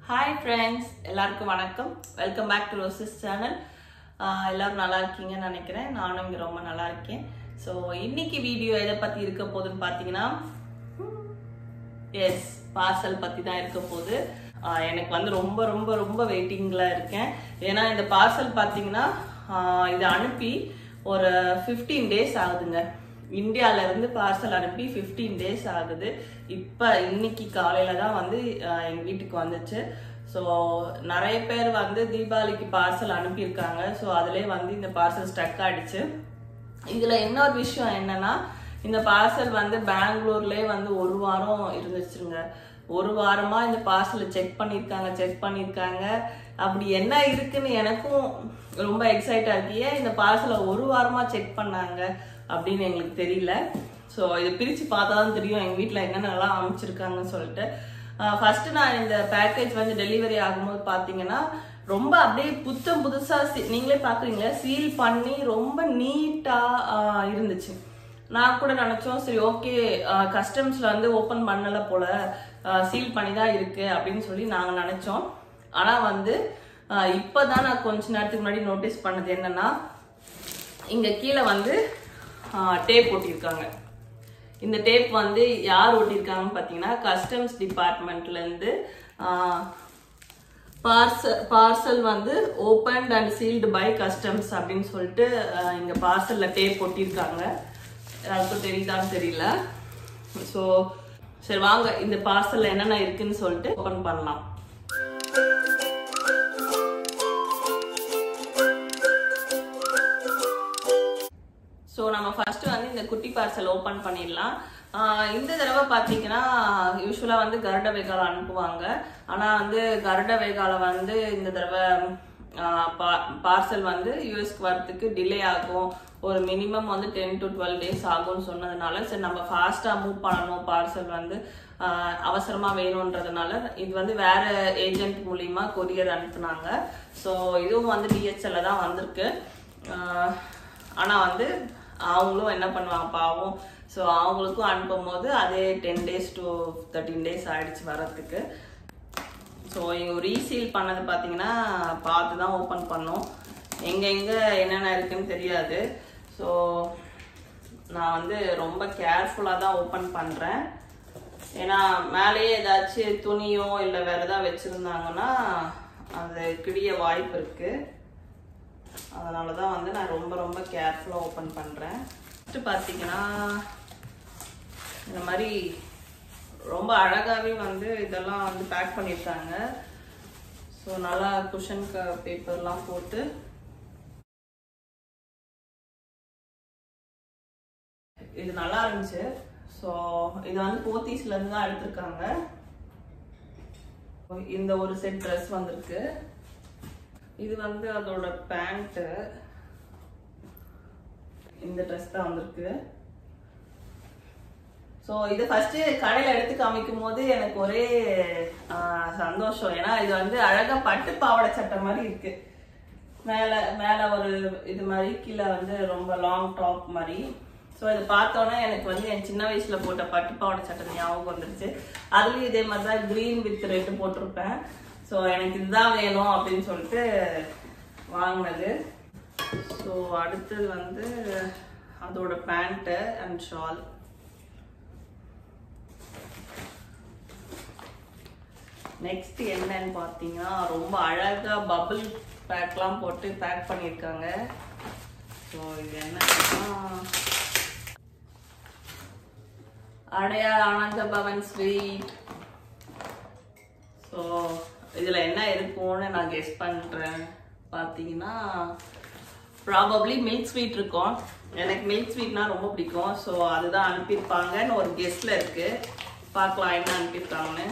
Hi friends எல்லாருக்கும் வணக்கம் welcome back to roses channel எல்லாரும் நல்லா இருக்கீங்கன்னு நினைக்கிறேன் நானும் இங்கே ரொம்ப நல்லா இருக்கேன் ஸோ இன்னைக்கு வீடியோ எதை பற்றி இருக்க போகுதுன்னு பார்த்தீங்கன்னா எஸ் பார்சல் பற்றி தான் இருக்க போகுது ஆஹ் எனக்கு வந்து ரொம்ப ரொம்ப ரொம்ப வெயிட்டிங்கில் இருக்கேன் ஏன்னா இந்த பார்சல் பார்த்தீங்கன்னா ஆஹ் இதை அனுப்பி ஒரு ஃபிஃப்டீன் டேஸ் ஆகுதுங்க இந்தியால இருந்து பார்சல் அனுப்பி ஃபிஃப்டீன் டேஸ் ஆகுது இப்போ இன்னைக்கு காலையில தான் வந்து ஆஹ் எங்க வீட்டுக்கு வந்துச்சு ஸோ நிறைய பேர் வந்து தீபாவளிக்கு பார்சல் அனுப்பியிருக்காங்க ஸோ அதுலேயே வந்து இந்த பார்சல் ஸ்டக் ஆயிடுச்சு இதுல இன்னொரு விஷயம் என்னன்னா இந்த பார்சல் வந்து பெங்களூர்லயே வந்து ஒரு வாரம் இருந்துச்சுங்க ஒரு வாரமா இந்த பார்சலை செக் பண்ணிருக்காங்க செக் பண்ணிருக்காங்க அப்படி என்ன இருக்குன்னு எனக்கும் ரொம்ப எக்ஸைட்டா இருக்கு ஏன் இந்த பார்சலை ஒரு வாரமா செக் பண்ணாங்க அப்படின்னு எங்களுக்கு தெரியல ஸோ இதை பிரிச்சு பார்த்தா தான் தெரியும் எங்க வீட்டில் என்னென்னலாம் அமைச்சிருக்காங்கன்னு சொல்லிட்டு ஃபர்ஸ்ட் நான் இந்த பேக்கேஜ் வந்து டெலிவரி ஆகும்போது பார்த்தீங்கன்னா ரொம்ப அப்படியே புத்தம் புதுசா see- நீங்களே பாக்குறீங்களா சீல் பண்ணி ரொம்ப நீட்டா இருந்துச்சு நான் கூட நினைச்சோம் சரி ஓகே கஸ்டம்ஸ்ல வந்து ஓபன் பண்ணல போல சீல் பண்ணி தான் இருக்கு அப்படின்னு சொல்லி நாங்க நினைச்சோம் ஆனா வந்து ஆஹ் இப்பதான் நான் கொஞ்ச நேரத்துக்கு முன்னாடி நோட்டீஸ் பண்ணது என்னன்னா இங்க கீழே வந்து டேப் ஒட்டியிருக்காங்க இந்த டேப் வந்து யார் ஒட்டியிருக்காங்கன்னு பார்த்தீங்கன்னா கஸ்டம்ஸ் டிபார்ட்மெண்ட்லேருந்து பார்சல் பார்சல் வந்து opened and sealed by customs அப்படின்னு சொல்லிட்டு ஆஹ் இங்க பார்சல்ல டேப் ஒட்டியிருக்காங்க யாருக்கும் தெரியுதான்னு தெரியல ஸோ சரி வாங்க இந்த பார்சல்ல என்னென்ன இருக்குன்னு சொல்லிட்டு ஓப்பன் பண்ணலாம் ஸோ நம்ம ஃபர்ஸ்ட் வந்து இந்த குட்டி பார்சல் ஓப்பன் பண்ணிடலாம் ஆஹ் இந்த தடவை பார்த்தீங்கன்னா யூஸ்வலாக வந்து கருட வேகால அனுப்புவாங்க ஆனால் வந்து கருட வேகால வந்து இந்த தடவை பார்சல் வந்து யூஎஸ்க்கு வரத்துக்கு டிலே ஆகும் ஒரு மினிமம் வந்து டென் டு டுவெல் டேஸ் ஆகும்னு சொன்னதுனால சரி நம்ம ஃபாஸ்ட்டாக மூவ் பண்ணணும் பார்சல் வந்து ஆஹ் அவசரமா வேணுன்றதுனால இது வந்து வேற ஏஜென்ட் மூலியமா கொரியர் அனுப்புனாங்க ஸோ இதுவும் வந்து டிஹெச்எல்ல தான் வந்திருக்கு ஆஹ் ஆனா வந்து அவங்களும் என்ன பண்ணுவாங்க பாவம் ஸோ அவங்களுக்கும் அனுப்பும் போது அதே ten days to thirteen days ஆயிடுச்சு வரத்துக்கு ஸோ இவங்க ரீசீல் பண்ணது பார்த்தீங்கன்னா பார்த்து தான் ஓப்பன் பண்ணோம் எங்க எங்க என்னென்ன இருக்குன்னு தெரியாது ஸோ நான் வந்து ரொம்ப கேர்ஃபுல்லாக தான் ஓப்பன் பண்ணுறேன் ஏன்னா மேலேயே ஏதாச்சும் துணியோ இல்லை வேற ஏதாவது வச்சுருந்தாங்கன்னா அது கிடிய வாய்ப்பு இருக்குது அதனால தான் வந்து நான் ரொம்ப ரொம்ப கேர்ஃபுல்லாக ஓப்பன் பண்ணுறேன் ஃபஸ்ட்டு பார்த்தீங்கன்னா இந்த மாதிரி ரொம்ப அழகாகவே வந்து இதெல்லாம் வந்து பேக் பண்ணியிருக்காங்க ஸோ நல்லா குஷன் பேப்பர்லாம் போட்டு இது நல்லா இருந்துச்சு ஸோ இது வந்து போத்தீஸ்ல இருந்து தான் எடுத்திருக்காங்க இந்த ஒரு செட் ட்ரெஸ் வந்திருக்கு இது வந்து அதோட பேண்ட்டு இந்த ட்ரெஸ் தான் வந்திருக்கு ஸோ இது ஃபர்ஸ்ட் கடையில் எடுத்து காமிக்கும் போது எனக்கு ஒரே ஆஹ், சந்தோஷம் ஏன்னா இது வந்து அழகா பட்டு பாவாடை சட்டை மாதிரி இருக்கு மேலே மேலே ஒரு இது மாதிரி கீழே வந்து ரொம்ப லாங் டாப் மாதிரி ஸோ இதை பார்த்தோன்னே எனக்கு வந்து என் சின்ன வயசுல போட்ட பட்டு பாவாடை சட்டை ஞாபகம் வந்துருச்சு அதுலயும் இதே மாதிரி தான் க்ரீன் வித் ரெட் போட்டிருப்பேன் ஸோ எனக்கு இதுதான் வேணும் அப்படின்னு சொல்லிட்டு வாங்கினது ஸோ அடுத்தது வந்து அதோட பேண்ட்டு அண்ட் ஷால் நெக்ஸ்ட் என்னன்னு பார்த்தீங்கன்னா ரொம்ப அழகா பபிள் பேக்லாம் போட்டு பேக் பண்ணியிருக்காங்க ஸோ இது என்னன்னா அடையார் ஆனந்த பவன் ஸ்வீட் ஸோ இதில் என்ன இருக்கும்னு நான் கெஸ் பண்ணுறேன் பார்த்தீங்கன்னா ப்ராபப்ளி மில்க் ஸ்வீட் இருக்கும் எனக்கு மில்க் ஸ்வீட்னா ரொம்ப பிடிக்கும் ஸோ அதுதான் அனுப்பியிருப்பாங்கன்னு ஒரு கெஸ்டில் இருக்கு பார்க்கலாம் என்ன அனுப்பியிருக்காங்கன்னு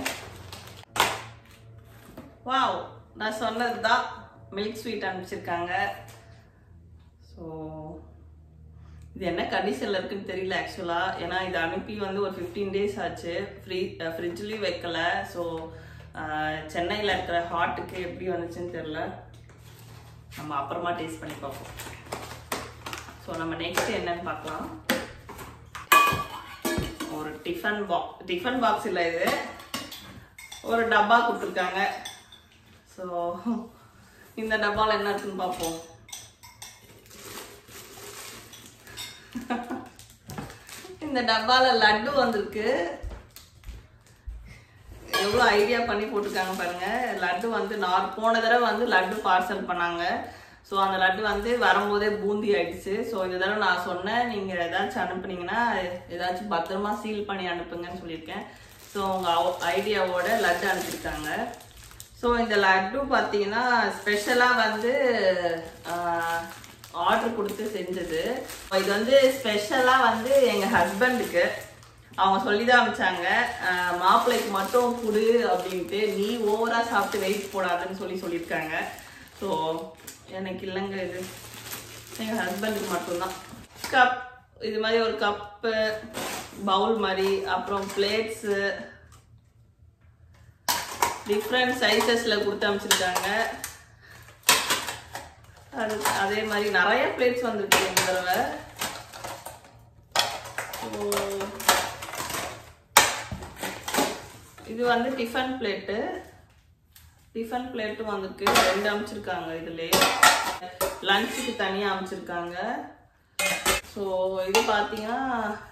வாவ் நான் சொன்னது தான் மில்க் ஸ்வீட் அனுப்பிச்சிருக்காங்க ஸோ இது என்ன கண்டிஷனில் இருக்குன்னு தெரியல ஆக்சுவலாக ஏன்னா இது அனுப்பி வந்து ஒரு ஃபிஃப்டீன் டேஸ் ஆச்சு ஃப்ரீ ஃப்ரிட்ஜ்லேயும் வைக்கல ஸோ சென்னையில் இருக்கிற ஹாட்டுக்கு எப்படி வந்துச்சுன்னு தெரில நம்ம அப்புறமா டேஸ்ட் பண்ணி பார்ப்போம் ஸோ நம்ம நெக்ஸ்ட் என்னன்னு பார்க்கலாம் ஒரு டிஃபன் பாக்ஸ் டிஃபன் பாக்ஸ் இல்லை இது ஒரு டப்பா கொடுத்துருக்காங்க ஸோ இந்த டப்பாவில் என்ன இருக்குன்னு பார்ப்போம் இந்த டப்பால லட்டு வந்திருக்கு எவ்வளோ ஐடியா பண்ணி போட்டிருக்காங்க பாருங்க லட்டு வந்து நான் போன தடவை வந்து லட்டு பார்சல் பண்ணாங்க ஸோ அந்த லட்டு வந்து வரும்போதே பூந்தி ஆயிடுச்சு ஸோ இந்த தடவை நான் சொன்னேன் நீங்கள் ஏதாச்சும் அனுப்புனீங்கன்னா ஏதாச்சும் பத்திரமா சீல் பண்ணி அனுப்புங்கன்னு சொல்லியிருக்கேன் ஸோ உங்கள் ஐடியாவோட லட்டு அனுப்பியிருக்காங்க ஸோ இந்த லட்டு பார்த்தீங்கன்னா ஸ்பெஷலாக வந்து ஆர்டர் கொடுத்து செஞ்சது இது வந்து ஸ்பெஷலாக வந்து எங்கள் ஹஸ்பண்டுக்கு அவங்க சொல்லி தான் அனுப்பிச்சாங்க ஆஹ் மாப்பிள்ளைக்கு மட்டும் கொடு அப்படின்ட்டு நீ ஓவராக சாப்பிட்டு வெயிட் போடாதுன்னு சொல்லி சொல்லியிருக்காங்க ஸோ எனக்கு இல்லைங்க இது எங்கள் ஹஸ்பண்டுக்கு மட்டும்தான் கப் இது மாதிரி ஒரு கப்பு பவுல் மாதிரி அப்புறம் பிளேட்ஸு டிஃப்ரெண்ட் சைஸஸில் கொடுத்து அமைச்சிருக்காங்க அது அதே மாதிரி நிறைய பிளேட்ஸ் வந்திருக்கு இந்த தடவை So, இது வந்து டிஃபன் பிளேட்டு டிஃபன் பிளேட்டும் வந்திருக்கு ரெண்டு அமைச்சிருக்காங்க இதுலேயே லஞ்சுக்கு தனியாக அமைச்சிருக்காங்க ஸோ இது பார்த்தீங்கன்னா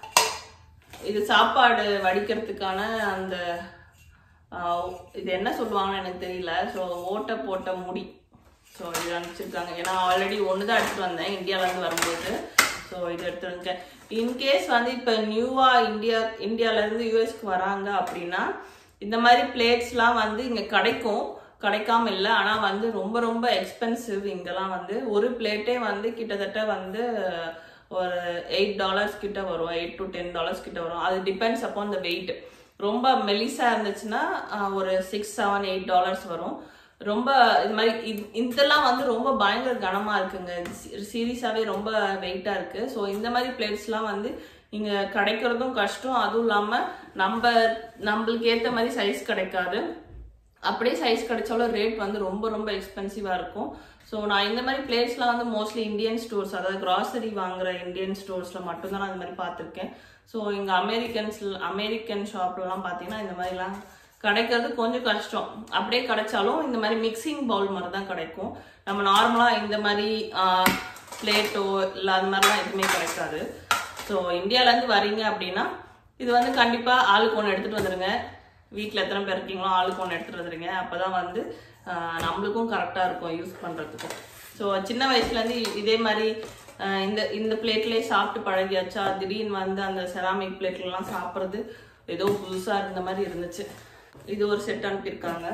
இது சாப்பாடு வடிக்கிறதுக்கான அந்த ஆஹ், இது என்ன சொல்லுவாங்கன்னு எனக்கு தெரியல ஸோ ஓட்டை போட்ட முடி ஸோ இது அனுப்பிச்சிருக்காங்க ஏன்னா ஆல்ரெடி ஒன்று தான் எடுத்துகிட்டு வந்தேன் இந்தியாவிலேருந்து வரும்போது ஸோ இது எடுத்துட்டு வந்துட்டேன் இன்கேஸ் வந்து இப்போ நியூவாக இந்தியா இந்தியாவிலேருந்து யூஎஸ்க்கு வராங்க அப்படின்னா இந்த மாதிரி பிளேட்ஸ்லாம் வந்து இங்கே கிடைக்கும் கிடைக்காம இல்லை ஆனால் வந்து ரொம்ப ரொம்ப எக்ஸ்பென்சிவ் இங்கெல்லாம் வந்து ஒரு பிளேட்டே வந்து கிட்டத்தட்ட வந்து ஒரு எயிட் டாலர்ஸ் கிட்ட வரும் எயிட் டு டென் டாலர்ஸ் கிட்ட வரும் அது டிபெண்ட்ஸ் அப்பான் த வெயிட் ரொம்ப மெலிசா இருந்துச்சுன்னா ஆஹ், ஒரு சிக்ஸ் செவன் எயிட் டாலர்ஸ் வரும் ரொம்ப இது மாதிரி இது- இதெல்லாம் வந்து ரொம்ப பயங்கர கனமா இருக்குங்க சீரியஸாவே ரொம்ப வெயிட்டா இருக்கு ஸோ இந்த மாதிரி பிளேட்ஸ்லாம் வந்து இங்க கிடைக்கிறதும் கஷ்டம் அதுவும் இல்லாம நம்ம நம்மளுக்கு ஏத்த மாதிரி சைஸ் கிடைக்காது அப்படியே சைஸ் கிடைச்சாலும் ரேட் வந்து ரொம்ப ரொம்ப எக்ஸ்பென்சிவாக இருக்கும் ஸோ நான் இந்த மாதிரி பிளேஸ்லாம் வந்து மோஸ்ட்லி இந்தியன் ஸ்டோர்ஸ் அதாவது கிராசரி வாங்குற இந்தியன் ஸ்டோர்ஸில் மட்டும்தான் நான் இந்த மாதிரி பார்த்துருக்கேன் ஸோ இங்கே அமெரிக்கன்ஸ் அமெரிக்கன் ஷாப்லலாம் பார்த்தீங்கன்னா இந்த மாதிரிலாம் கிடைக்கிறது கொஞ்சம் கஷ்டம் அப்படியே கிடைச்சாலும் இந்த மாதிரி மிக்சிங் பவுல் மாதிரி தான் கிடைக்கும் நம்ம நார்மலாக இந்த மாதிரி பிளேட்டோ இல்லை அது மாதிரிலாம் எதுவுமே கிடைக்காது ஸோ இந்தியாவிலேருந்து வரீங்க அப்படின்னா இது வந்து கண்டிப்பாக ஆளுக்கு ஒன்று எடுத்துகிட்டு வந்துடுங்க வீட்டில் எத்தனை பேர் இருக்கீங்களோ ஆளுக்கு ஒன்று எடுத்துகிட்டு வந்துடுங்க அப்போ தான் வந்து ஆஹ், நம்மளுக்கும் கரெக்டாக இருக்கும் யூஸ் பண்ணுறதுக்கும் ஸோ சின்ன வயசுலேருந்து இதே மாதிரி ஆஹ், இந்த இந்த பிளேட்லேயே சாப்பிட்டு பழகியாச்சா திடீர்னு வந்து அந்த செராமிக் பிளேட்லலாம் சாப்பிட்றது ஏதோ புதுசாக இருந்த மாதிரி இருந்துச்சு இது ஒரு செட் அனுப்பியிருக்காங்க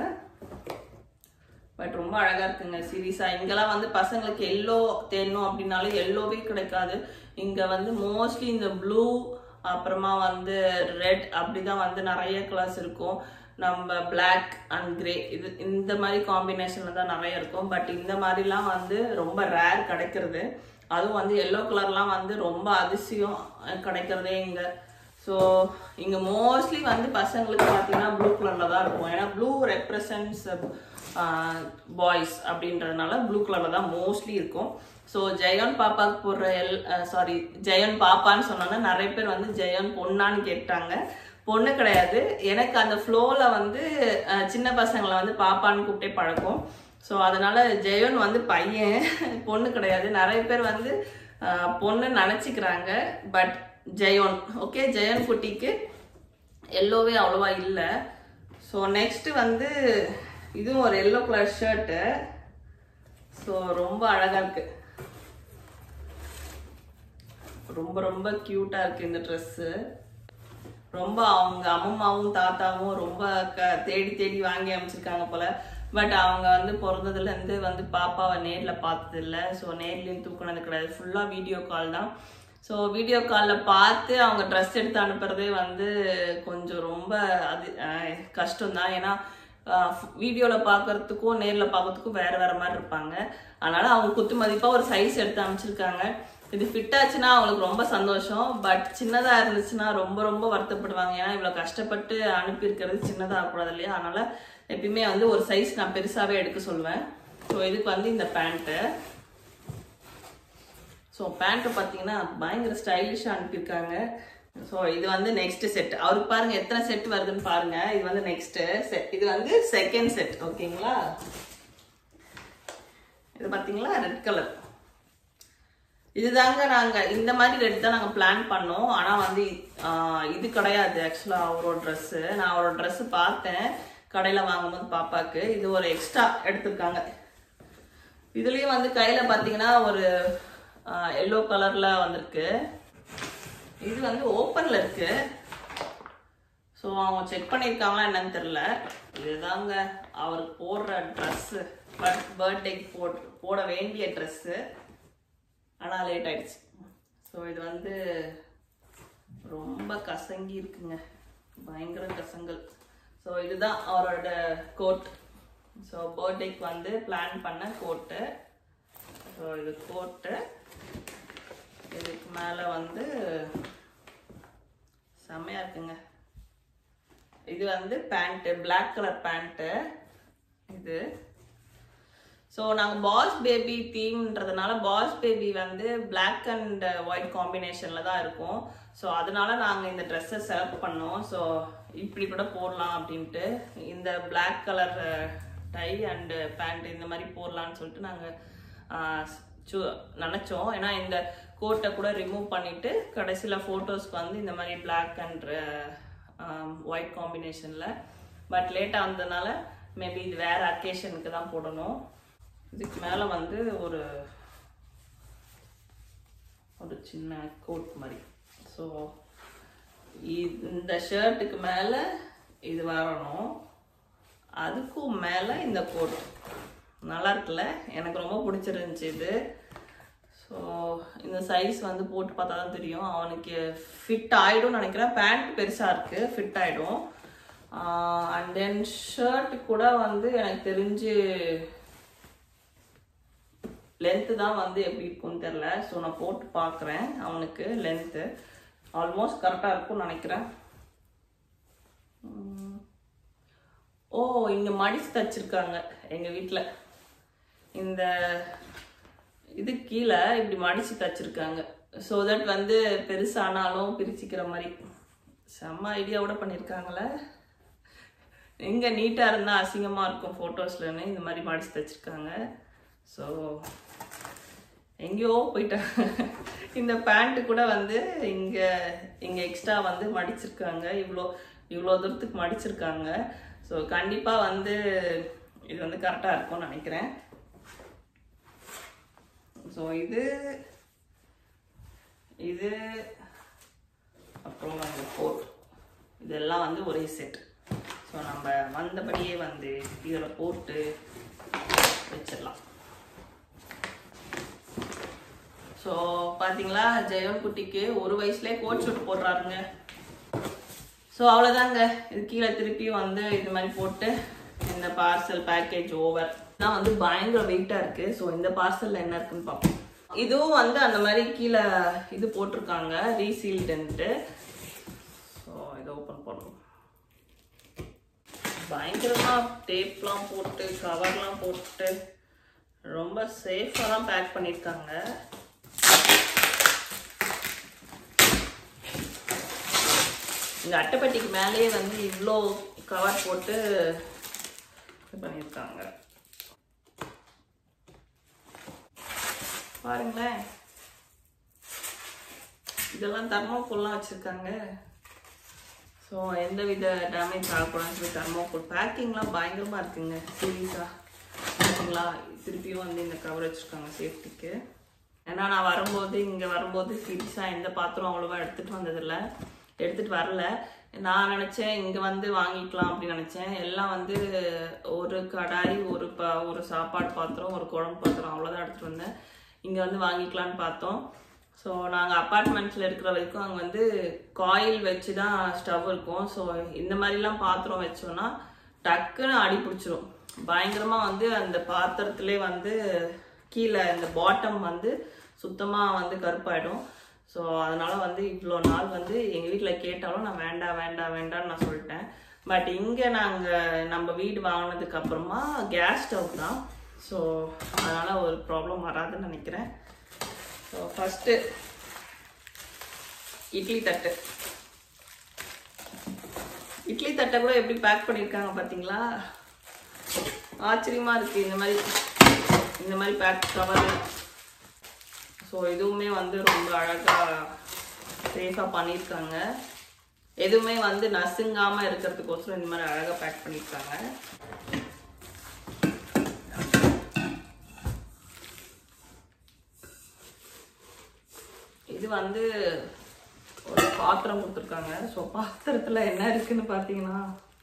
பட் ரொம்ப அழகா இருக்குங்க சீரியஸா இங்கெல்லாம் வந்து பசங்களுக்கு எல்லோ தேடணும் அப்படின்னாலும் எல்லோவே கிடைக்காது இங்க வந்து மோஸ்ட்லி இந்த ப்ளூ அப்புறமா வந்து ரெட் அப்படிதான் வந்து நிறைய கலர்ஸ் இருக்கும் நம்ம Black அண்ட் கிரே இது இந்த மாதிரி காம்பினேஷன்ல தான் நிறைய இருக்கும் பட் இந்த மாதிரிலாம் வந்து ரொம்ப ரேர் கிடைக்கிறது அதுவும் வந்து எல்லோ கலர்லாம் வந்து ரொம்ப அதிசயம் அஹ், கிடைக்கிறதே இங்க ஸோ இங்கே மோஸ்ட்லி வந்து பசங்களுக்கு பார்த்தீங்கன்னா ப்ளூ கலரில் தான் இருக்கும் ஏன்னா ப்ளூ ரெப்ரசன்ட்ஸ் பாய்ஸ் அப்படின்றதுனால ப்ளூ கலரில் தான் மோஸ்ட்லி இருக்கும் ஸோ ஜெயன் பாப்பாவுக்கு போடுற எல் சாரி ஜெயன் பாப்பான்னு சொன்னோன்னா நிறைய பேர் வந்து ஜெயன் பொண்ணான்னு கேட்டாங்க பொண்ணு கிடையாது எனக்கு அந்த ஃப்ளோவில் வந்து அஹ், சின்ன பசங்களை வந்து பாப்பான்னு கூப்பிட்டே பழக்கம் ஸோ அதனால ஜெயன் வந்து பையன் பொண்ணு கிடையாது நிறைய பேர் வந்து அஹ், பொண்ணு நினச்சிக்கிறாங்க பட் ஜெயோன் ஓகே ஜெயன் குட்டிக்கு எல்லோவே அவ்வளோவா இல்லை ஸோ நெக்ஸ்ட் வந்து இதுவும் ஒரு எல்லோ கலர் ஷர்ட்டு ஸோ ரொம்ப அழகா இருக்கு ரொம்ப ரொம்ப க்யூட்டா இருக்கு இந்த ட்ரெஸ்ஸு ரொம்ப அவங்க அம்மம்மாவும் தாத்தாவும் ரொம்ப க தேடி தேடி வாங்கி அமைச்சிருக்காங்க போல பட் அவங்க வந்து பிறந்ததுல இருந்து வந்து பாப்பாவை நேர்ல பார்த்தது இல்ல ஸோ நேர்லயும் தூக்குனது கிடையாது ஃபுல்லா வீடியோ கால் தான் ஸோ வீடியோ காலில் பார்த்து அவங்க ட்ரெஸ் எடுத்து அனுப்புறதே வந்து கொஞ்சம் ரொம்ப அது கஷ்டம் தான் ஏன்னா வீடியோவில் பார்க்கறதுக்கும் நேரில் பார்க்கறதுக்கும் வேற வேற மாதிரி இருப்பாங்க அதனால அவங்க குத்து மதிப்பாக ஒரு சைஸ் எடுத்து அமைச்சிருக்காங்க இது ஃபிட் ஆச்சுன்னா அவங்களுக்கு ரொம்ப சந்தோஷம் பட் சின்னதாக இருந்துச்சுன்னா ரொம்ப ரொம்ப வருத்தப்படுவாங்க ஏன்னா இவ்வளோ கஷ்டப்பட்டு அனுப்பியிருக்கிறது சின்னதாக ஆகக்கூடாது இல்லையா அதனால எப்பயுமே வந்து ஒரு சைஸ் நான் பெருசாகவே எடுக்க சொல்லுவேன் ஸோ இதுக்கு வந்து இந்த பேண்ட்டு ஸோ பேண்ட்டு பார்த்தீங்கன்னா பயங்கர ஸ்டைலிஷாக அனுப்பியிருக்காங்க ஸோ இது வந்து நெக்ஸ்ட் செட் அவருக்கு பாருங்க எத்தனை செட் வருதுன்னு பாருங்க இது வந்து நெக்ஸ்ட் இது வந்து செகண்ட் செட் ஓகேங்களா இது பார்த்தீங்களா ரெட் கலர் இதுதாங்க நாங்க இந்த மாதிரி ரெட் தான் நாங்க பிளான் பண்ணோம் ஆனா வந்து ஆஹ், இது கிடையாது ஆக்சுவலா அவரோட Dress நான் அவரோட Dress பார்த்தேன் கடையில வாங்கும்போது பாப்பாக்கு இது ஒரு எக்ஸ்ட்ரா எடுத்திருக்காங்க இதுலயும் வந்து கையில பாத்தீங்கன்னா ஒரு எல்லோ கலர்ல வந்திருக்கு இது வந்து ஓப்பன்ல இருக்கு ஸோ அவங்க செக் பண்ணியிருக்காங்களா என்னன்னு தெரில இதுதாங்க அவருக்கு போடுற ட்ரெஸ்ஸு பர்த்டேக்கு போட் போட வேண்டிய ட்ரெஸ்ஸு ஆனால் லேட் ஆயிடுச்சு ஸோ இது வந்து ரொம்ப கசங்கி இருக்குங்க பயங்கர கசங்கல் ஸோ இதுதான் அவரோட கோட் ஸோ பர்த்டேக்கு வந்து பிளான் பண்ண கோட்டு ஸோ இது கோட்டு இதுக்கு மேலே வந்து செம்மையா இருக்குங்க இது வந்து பேண்ட்டு Black கலர் பேண்ட்டு இது ஸோ நாங்கள் பாஸ் பேபி தீம்ன்றதுனால பாஸ் பேபி வந்து Black அண்ட் ஒயிட் காம்பினேஷனில் தான் இருக்கும் ஸோ அதனால நாங்கள் இந்த ட்ரெஸ்ஸை செலக்ட் பண்ணோம் ஸோ இப்படி கூட போடலாம் அப்படின்ட்டு இந்த Black colour tie and pant இந்த மாதிரி போடலான்னு சொல்லிட்டு நாங்கள் சு நினச்சோம் ஏன்னா இந்த கோட்டை கூட ரிமூவ் பண்ணிட்டு கடைசியில் ஃபோட்டோஸ்க்கு வந்து இந்த மாதிரி Black அண்ட் ஒயிட் காம்பினேஷனில் பட் லேட்டாக வந்ததுனால மேபி இது வேற அக்கேஷனுக்கு தான் போடணும் இதுக்கு மேலே வந்து ஒரு ஒரு சின்ன கோட் மாதிரி ஸோ இந்த ஷர்ட்டுக்கு மேலே இது வரணும் அதுக்கும் மேலே இந்த கோட் நல்லா இருக்குல்ல எனக்கு ரொம்ப பிடிச்சிருந்துச்சி இது ஸோ இந்த சைஸ் வந்து போட்டு பார்த்தா தான் தெரியும் அவனுக்கு ஃபிட் ஆகிடும்னு நினைக்கிறேன் பேண்ட் பெருசாக இருக்குது ஃபிட் ஆகிடும் அண்ட் தென் ஷர்ட் கூட வந்து எனக்கு தெரிஞ்சு லென்த்து தான் வந்து எப்படி இருக்கும்னு தெரில ஸோ நான் போட்டு பார்க்குறேன் அவனுக்கு லென்த்து ஆல்மோஸ்ட் கரெக்டாக இருக்கும்னு நினைக்கிறேன் உம். ஓ இங்கே மடிச்சு தச்சிருக்காங்க எங்கள் வீட்டில் இந்த இது கீழே இப்படி மடிச்சு தச்சிருக்காங்க ஸோ தட் வந்து பெருசானாலும் பிரிச்சுக்கிற மாதிரி செம்ம ஐடியாவோட பண்ணியிருக்காங்களே எங்க நீட்டாக இருந்தால் அசிங்கமாக இருக்கும் ஃபோட்டோஸ்லன்னு இந்த மாதிரி மடிச்சு தச்சிருக்காங்க ஸோ எங்கேயோ போயிட்டாங்க இந்த பேண்ட்டு கூட வந்து இங்கே இங்கே எக்ஸ்ட்ரா வந்து மடிச்சிருக்காங்க இவ்வளோ இவ்வளோ தூரத்துக்கு மடிச்சிருக்காங்க ஸோ கண்டிப்பாக வந்து இது வந்து கரெக்டாக இருக்கும்னு நினைக்கிறேன் ஸோ இது இது அப்புறம் வந்து கோட் இதெல்லாம் வந்து ஒரே செட் ஸோ நம்ம வந்தபடியே வந்து இதில் போட்டு வச்சிடலாம் ஸோ பார்த்தீங்களா ஜெயன் குட்டிக்கு ஒரு வயசுலேயே கோட் ஷூட் போடுறாருங்க ஸோ அவ்வளோதாங்க இது கீழே திருப்பி வந்து இது மாதிரி போட்டு இந்த பார்சல் பேக்கேஜ் ஓவர் நான் வந்து பயங்கர வெயிட்டாக இருக்குது ஸோ இந்த பார்சலில் என்ன இருக்குன்னு பார்ப்போம் இதுவும் வந்து அந்த மாதிரி கீழே இது போட்டிருக்காங்க ரீசீல்டுன்ட்டு ஸோ இதை ஓப்பன் பண்ணணும் பயங்கரமா டேப்லாம் போட்டு கவர்லாம் போட்டு ரொம்ப சேஃபாக தான் பேக் பண்ணியிருக்காங்க இந்த அட்டைப்பெட்டிக்கு மேலேயே வந்து இவ்வளோ கவர் போட்டு இது பண்ணியிருக்காங்க பாருங்களேன் இதெல்லாம் தர்மோக்கோல்லாம் வச்சுருக்காங்க ஸோ எந்த வித டேமேஜ் ஆகக்கூடாதுன்னு சொல்லி தர்மோக்கோல் பேக்கிங்லாம் பயங்கரமாக இருக்குங்க சீரியஸாக பார்த்தீங்களா திருப்பியும் வந்து இந்த கவர் வச்சுருக்காங்க சேஃப்டிக்கு ஏன்னா நான் வரும்போது இங்கே வரும்போது சீரியஸாக எந்த பாத்திரம் அவ்வளோவா எடுத்துகிட்டு வந்ததில்லை எடுத்துகிட்டு வரல நான் நினச்சேன் இங்கே வந்து வாங்கிக்கலாம் அப்படின்னு நினச்சேன் எல்லாம் வந்து ஒரு கடாய் ஒரு ப ஒரு சாப்பாடு பாத்திரம் ஒரு குழம்பு பாத்திரம் அவ்வளோதான் எடுத்துகிட்டு வந்தேன் இங்கே வந்து வாங்கிக்கலான்னு பார்த்தோம் ஸோ நாங்கள் அப்பார்ட்மெண்ட்ஸில் இருக்கிற வரைக்கும் அங்கே வந்து காயில் வச்சு தான் ஸ்டவ் இருக்கும் ஸோ இந்த மாதிரிலாம் பாத்திரம் வச்சோன்னா டக்குன்னு அடி பிடிச்சிரும் பயங்கரமாக வந்து அந்த பாத்திரத்திலே வந்து கீழே இந்த பாட்டம் வந்து சுத்தமாக வந்து கருப்பாயிடும் ஸோ அதனால வந்து இவ்வளோ நாள் வந்து எங்கள் வீட்டில் கேட்டாலும் நான் வேண்டாம் வேண்டாம் வேண்டாம்னு நான் சொல்லிட்டேன் பட் இங்கே நாங்கள் நம்ம வீடு வாங்கினதுக்கு அப்புறமா கேஸ் ஸ்டவ் தான் ஸோ அதனால் ஒரு ப்ராப்ளம் வராதுன்னு நினைக்கிறேன் ஸோ ஃபஸ்ட்டு இட்லி தட்டு இட்லி தட்டை கூட எப்படி பேக் பண்ணியிருக்காங்க பார்த்தீங்களா ஆச்சரியமா இருக்கு இந்த மாதிரி இந்த மாதிரி பேக் கவர் ஸோ இதுவுமே வந்து ரொம்ப அழகாக சேஃபாக பண்ணியிருக்காங்க எதுவுமே வந்து நசுங்காமல் இருக்கிறதுக்கோசரம் இந்த மாதிரி அழகாக பேக் பண்ணியிருக்காங்க இது வந்து ஒரு பாத்திரம் கொடுத்துருக்காங்க ஸோ பாத்திரத்தில் என்ன இருக்குன்னு பார்த்தீங்கன்னா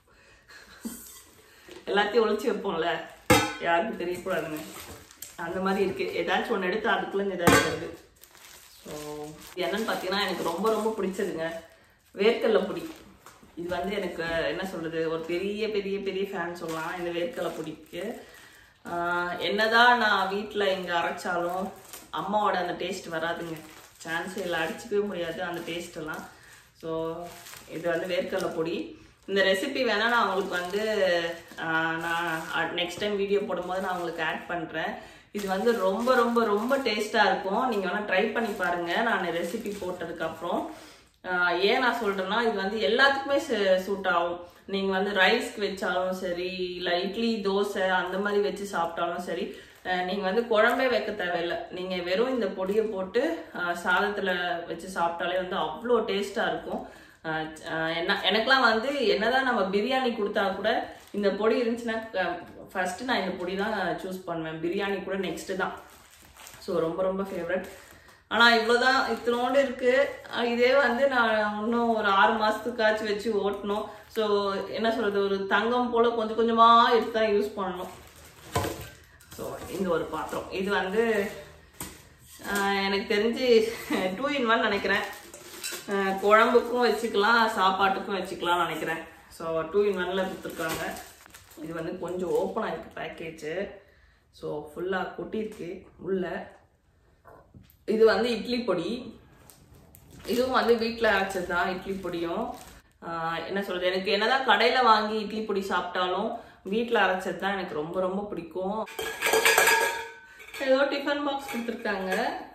எல்லாத்தையும் ஒழிச்சு வைப்போம்ல யாருக்கும் தெரியக்கூடாதுன்னு அந்த மாதிரி இருக்கு ஏதாச்சும் ஒன்று எடுத்து அதுக்குள்ள ஏதாச்சும் வருது ஸோ என்னன்னு பார்த்தீங்கன்னா எனக்கு ரொம்ப ரொம்ப பிடிச்சதுங்க வேர்க்கடலை பொடி இது வந்து எனக்கு என்ன சொல்றது ஒரு பெரிய பெரிய பெரிய ஃபேன் சொல்லலாம் இந்த வேர்க்கடலை பொடிக்கு ஆஹ் என்னதான் நான் வீட்டில் இங்கே அரைச்சாலும் அம்மாவோட அந்த டேஸ்ட் வராதுங்க சான்ஸ் இல்லை அடிச்சுக்கவே முடியாது அந்த டேஸ்ட் எல்லாம் ஸோ இது வந்து வேர்க்கடலை பொடி இந்த ரெசிபி வேணா நான் உங்களுக்கு வந்து ஆஹ், நான் நெக்ஸ்ட் டைம் வீடியோ போடும்போது நான் உங்களுக்கு ஆட் பண்ணுறேன் இது வந்து ரொம்ப ரொம்ப ரொம்ப டேஸ்ட்டாக இருக்கும் நீங்கள் வேணால் ட்ரை பண்ணி பாருங்கள் நான் ரெசிபி போட்டதுக்கப்புறம் ஆஹ், ஏன் நான் சொல்கிறேன்னா இது வந்து எல்லாத்துக்குமே சூட் ஆகும் நீங்கள் வந்து ரைஸ்க்கு வச்சாலும் சரி இல்லை இட்லி தோசை அந்த மாதிரி வச்சு சாப்பிட்டாலும் சரி அஹ் நீங்க வந்து குழம்பே வைக்க தேவையில்லை நீங்க வெறும் இந்த பொடியை போட்டு அஹ், சாதத்துல வச்சு சாப்பிட்டாலே வந்து அவ்வளோ டேஸ்டா இருக்கும் அஹ், அஹ், என்ன எனக்கெல்லாம் வந்து என்னதான் நம்ம பிரியாணி கொடுத்தா கூட இந்த பொடி இருந்துச்சுன்னா ஃபர்ஸ்ட் நான் இந்த பொடி தான் சூஸ் பண்ணுவேன் பிரியாணி கூட நெக்ஸ்ட் தான் ஸோ ரொம்ப ரொம்ப ஃபேவரட் ஆனால் இவ்வளோதான் இத்தனோண்டு இருக்கு அஹ் இதே வந்து நான் இன்னும் ஒரு ஆறு மாதத்துக்காச்சும் வச்சு ஓட்டணும் ஸோ என்ன சொல்றது ஒரு தங்கம் போல கொஞ்சம் கொஞ்சமாக எடுத்து தான் யூஸ் பண்ணணும் ஸோ இந்த ஒரு பாத்திரம் இது வந்து ஆஹ், எனக்கு தெரிஞ்சு டூ இன் ஒன் நினைக்கிறேன் ஆஹ், குழம்புக்கும் வச்சுக்கலாம் சாப்பாட்டுக்கும் வச்சுக்கலாம்னு நினைக்கிறேன் ஸோ டூ இன் ஒன்ல கொடுத்துருக்காங்க இது வந்து கொஞ்சம் ஓப்பன் ஆயிருக்கு பேக்கேஜு ஸோ ஃபுல்லாக கொட்டியிருக்கு உள்ள இது வந்து இட்லி பொடி இதுவும் வந்து வீட்டில் அரைச்சது தான் இட்லி பொடியும் ஆஹ் என்ன சொல்றது எனக்கு என்னதான் கடையில் வாங்கி இட்லி பொடி சாப்பிட்டாலும் வீட்டில் அரைச்சது தான் எனக்கு ரொம்ப ரொம்ப பிடிக்கும் ஏதோ டிஃபன் பாக்ஸ் கொடுத்துருக்காங்க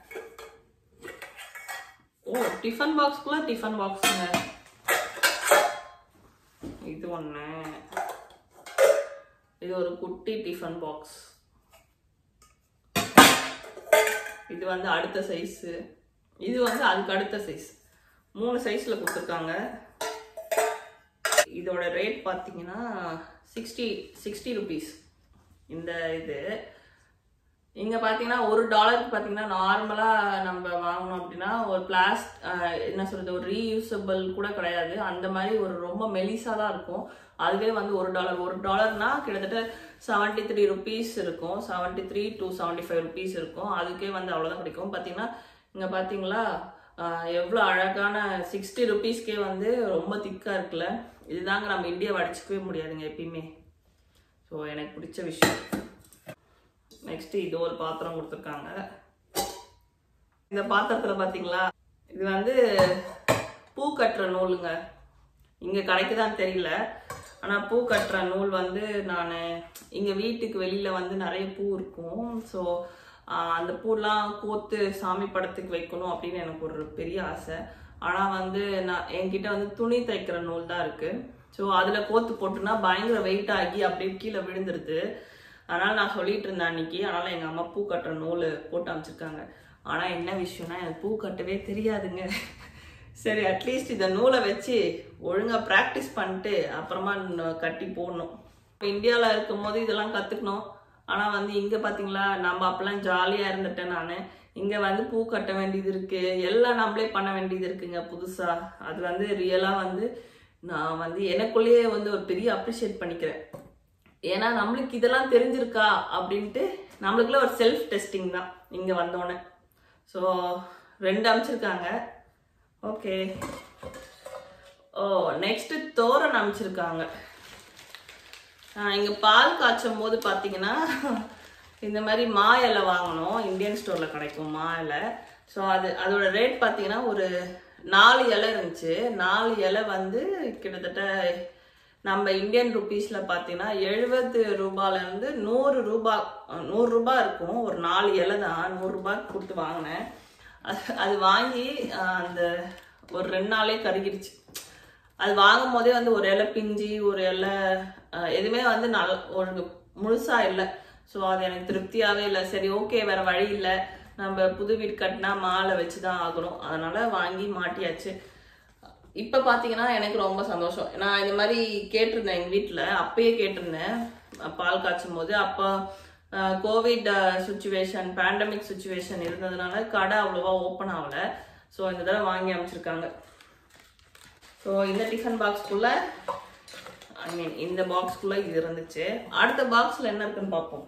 ஓ டிஃபன் பாக்ஸ்க்குள்ள டிஃபன் பாக்ஸுங்க இது ஒன்று இது ஒரு குட்டி டிஃபன் பாக்ஸ் இது வந்து அடுத்த சைஸு இது வந்து அதுக்கு அடுத்த சைஸ் மூணு சைஸில் கொடுத்துருக்காங்க இதோட ரேட் பார்த்தீங்கன்னா சிக்ஸ்டி சிக்ஸ்டி ருபீஸ் இந்த இது இங்கே பார்த்தீங்கன்னா ஒரு டாலருக்கு பார்த்தீங்கன்னா நார்மலாக நம்ம வாங்கினோம் அப்படின்னா ஒரு பிளாஸ்ட் என்ன சொல்கிறது ஒரு ரீயூசபிள் கூட கிடையாது அந்த மாதிரி ஒரு ரொம்ப மெலிசாக தான் இருக்கும் அதுவே வந்து ஒரு டாலர் ஒரு டாலர்னா கிட்டத்தட்ட செவன்ட்டி த்ரீ ருபீஸ் இருக்கும் seventy three to seventy five rupees இருக்கும் அதுக்கே வந்து அவ்வளோதான் கிடைக்கும் பார்த்தீங்கன்னா இங்கே பார்த்தீங்களா எவ்வளோ அழகான சிக்ஸ்டி ருபீஸ்க்கே வந்து ரொம்ப திக்காக இருக்குல்ல இதுதாங்க நம்ம இந்தியாவை அடிச்சுக்கவே முடியாதுங்க எப்பயுமே ஸோ எனக்கு பிடிச்ச விஷயம் நெக்ஸ்ட் இது ஒரு பாத்திரம் கொடுத்துருக்காங்க இந்த பாத்திரத்துல பாத்தீங்களா இது வந்து பூ கட்டுற நூலுங்க இங்க கிடைக்குதான்னு தெரியல ஆனா பூ கட்டுற நூல் வந்து நான் இங்க வீட்டுக்கு வெளியில வந்து நிறைய பூ இருக்கும் ஸோ அந்த பூலாம் கோத்து சாமி படத்துக்கு வைக்கணும் அப்படின்னு எனக்கு ஒரு பெரிய ஆசை ஆனா வந்து நான் என்கிட்ட வந்து துணி தைக்கிற நூல் தான் இருக்கு ஸோ அதுல கோத்து போட்டுனா பயங்கர வெயிட் ஆகி அப்படியே கீழே விழுந்துருது அதனால நான் சொல்லிட்டு இருந்தேன் அன்னைக்கு அதனால எங்க அம்மா பூ கட்டுற நூல் போட்டு அமைச்சிருக்காங்க ஆனா என்ன விஷயம்னா எனக்கு பூ கட்டவே தெரியாதுங்க சரி அட்லீஸ்ட் இந்த நூலை வச்சு ஒழுங்கா ப்ராக்டிஸ் பண்ணிட்டு அப்புறமா ந- கட்டி போடணும் இப்போ இந்தியாவில் இருக்கும்போது இதெல்லாம் கற்றுக்கணும் ஆனால் வந்து இங்கே பார்த்தீங்களா நம்ம அப்பெல்லாம் ஜாலியாக இருந்துட்டேன் நான் இங்கே வந்து பூ கட்ட வேண்டியது இருக்கு எல்லாம் நம்மளே பண்ண வேண்டியது இருக்குங்க புதுசாக அது வந்து ரியலாக வந்து நான் வந்து எனக்குள்ளேயே வந்து ஒரு பெரிய அப்ரிஷியேட் பண்ணிக்கிறேன் ஏன்னா நம்மளுக்கு இதெல்லாம் தெரிஞ்சிருக்கா அப்படின்ட்டு நம்மளுக்குள்ள ஒரு செல்ஃப் டெஸ்டிங் தான் இங்கே வந்தோடனே ஸோ ரெண்டு அமைச்சிருக்காங்க ஓகே ஓ நெக்ஸ்ட் தோரன் அமைச்சிருக்காங்க இங்கே பால் காய்ச்சும் போது பார்த்தீங்கன்னா இந்த மாதிரி மா இலை வாங்கணும் இந்தியன் ஸ்டோரில் கிடைக்கும் மா இலை ஸோ அது அதோட ரேட் பார்த்தீங்கன்னா ஒரு நாலு இலை இருந்துச்சு நாலு இலை வந்து கிட்டத்தட்ட நம்ம இந்தியன் ருபீஸில் பார்த்தீங்கன்னா எழுபது ரூபாயிலேருந்து நூறு ரூபாய் நூறு ரூபாய் இருக்கும் ஒரு நாலு இலை தான் நூறு ரூபாய்க்கு கொடுத்து வாங்கினேன் அது அது வாங்கி அஹ், அந்த ஒரு ரெண்டு நாளே கருகிடுச்சு அது வாங்கும் போதே வந்து ஒரு இலை பிஞ்சி ஒரு இலை அஹ், எதுவுமே வந்து நல் ஒரு முழுசா இல்லை ஸோ அது எனக்கு திருப்தியாகவே இல்லை சரி ஓகே வேற வழி இல்லை நம்ம புது வீடு கட்டினா மாலை வச்சு தான் ஆகணும் அதனால வாங்கி மாட்டியாச்சு இப்போ பார்த்தீங்கன்னா எனக்கு ரொம்ப சந்தோஷம் நான் இந்த மாதிரி கேட்டிருந்தேன் எங்கள் வீட்டில் அப்பயே கேட்டிருந்தேன் பால் காய்ச்சும் போது அப்போ கோவிட் சுச்சுவேஷன் பேண்டமிக் சுச்சுவேஷன் இருந்ததுனால கடை அவ்வளோவா ஓப்பன் ஆகல ஸோ இந்த தடவை வாங்கி அமைச்சிருக்காங்க ஸோ இந்த டிஃபன் பாக்ஸ்க்குள்ள ஐ மீன் இந்த பாக்ஸ்க்குள்ள இது இருந்துச்சு அடுத்த பாக்ஸில் என்ன இருக்குன்னு பார்ப்போம்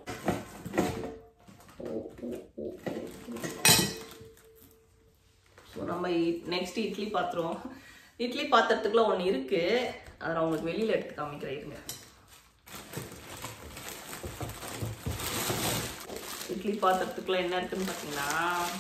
ஸோ நம்ம நெக்ஸ்ட் இட்லி பாத்திரம் இட்லி பாத்திரத்துக்குள்ள ஒன்று இருக்கு அதை நான் உங்களுக்கு வெளியில் எடுத்து காமிக்கிறேன் இருங்க இட்லி பாத்திரத்துக்குள்ள என்ன இருக்குன்னு பார்த்தீங்கன்னா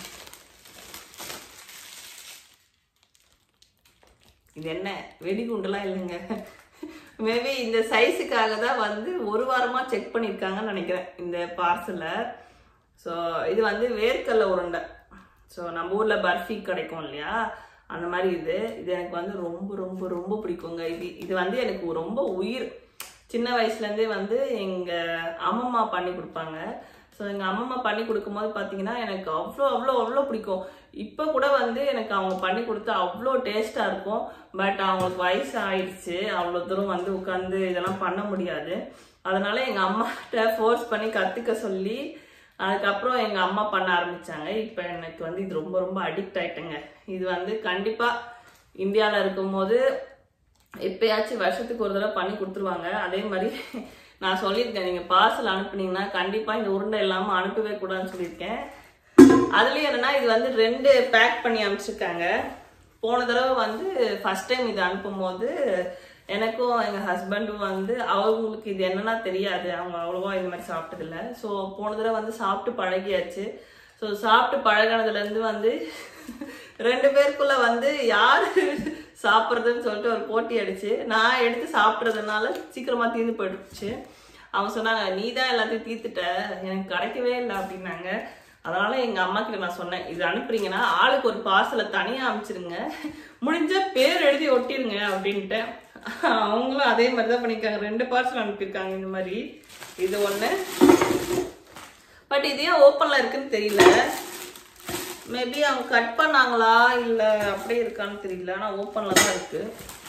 இது என்ன வெடிகுண்டுலாம் இல்லைங்க மேபி இந்த சைஸுக்காக தான் வந்து ஒரு வாரமா செக் பண்ணியிருக்காங்கன்னு நினைக்கிறேன் இந்த பார்சலை ஸோ இது வந்து வேர்க்கடலை உருண்டை ஸோ நம்ம ஊர்ல பர்ஃபி கிடைக்கும் இல்லையா அந்த மாதிரி இது இது எனக்கு வந்து ரொம்ப ரொம்ப ரொம்ப பிடிக்குங்க இது இது வந்து எனக்கு ரொம்ப உயிர் சின்ன வயசுலேருந்தே வந்து எங்கள் அம்மம்மா பண்ணி கொடுப்பாங்க ஸோ எங்கள் அம்மம்மா பண்ணி கொடுக்கும்போது பார்த்தீங்கன்னா எனக்கு அவ்வளோ அவ்வளோ அவ்வளோ பிடிக்கும் இப்போ கூட வந்து எனக்கு அவங்க பண்ணி கொடுத்து அவ்வளோ டேஸ்ட்டாக இருக்கும் பட் அவங்களுக்கு வயசு ஆயிடுச்சு அவ்வளோ தூரம் வந்து உட்காந்து இதெல்லாம் பண்ண முடியாது அதனால எங்கள் அம்மாட்ட ஃபோர்ஸ் பண்ணி கற்றுக்க சொல்லி அதுக்கப்புறம் எங்கள் அம்மா பண்ண ஆரம்பிச்சாங்க இப்போ எனக்கு வந்து இது ரொம்ப ரொம்ப அடிக்ட் ஆயிட்டேங்க இது வந்து கண்டிப்பாக இந்தியாவில் இருக்கும்போது எப்பயாச்சும் வருஷத்துக்கு ஒரு தடவை பண்ணி கொடுத்துருவாங்க அதே மாதிரி நான் சொல்லியிருக்கேன் நீங்கள் பார்சல் அனுப்புனீங்கன்னா கண்டிப்பாக இந்த உருண்டை இல்லாமல் அனுப்பவே கூடாதுன்னு சொல்லியிருக்கேன் அதுலேயும் என்னன்னா இது வந்து ரெண்டு பேக் பண்ணி அனுப்பிச்சிருக்காங்க போன தடவை வந்து ஃபர்ஸ்ட் டைம் இது அனுப்பும்போது எனக்கும் எங்கள் ஹஸ்பண்டும் வந்து அவங்களுக்கு இது என்னன்னா தெரியாது அவங்க அவ்வளோவா இந்த மாதிரி சாப்பிட்டதில்ல ஸோ போன தடவை வந்து சாப்பிட்டு பழகியாச்சு ஸோ சாப்பிட்டு பழகினதுலேருந்து வந்து ரெண்டு பேருக்குள்ள வந்து யார் சாப்பிட்றதுன்னு சொல்லிட்டு ஒரு போட்டி அடிச்சு நான் எடுத்து சாப்பிட்றதுனால சீக்கிரமாக தீர்ந்து போயிடுச்சு அவங்க சொன்னாங்க நீ தான் எல்லாத்தையும் தீர்த்துட்ட எனக்கு கிடைக்கவே இல்லை அப்படின்னாங்க அதனால எங்க அம்மா கிட்ட நான் சொன்னேன் இது அனுப்புறீங்கன்னா ஆளுக்கு ஒரு பார்சலை தனியா அனுப்பிச்சிருங்க முடிஞ்ச பேர் எழுதி ஒட்டிருங்க அப்படின்ட்டு அவங்களும் அதே மாதிரி தான் பண்ணிருக்காங்க ரெண்டு பார்சல் அனுப்பியிருக்காங்க இந்த மாதிரி இது ஒண்ணு பட் இது ஏன் ஓப்பன்ல இருக்குன்னு தெரியல மேபி அவங்க கட் பண்ணாங்களா இல்ல அப்படியே இருக்கான்னு தெரியல ஆனா ஓப்பன்ல தான் இருக்கு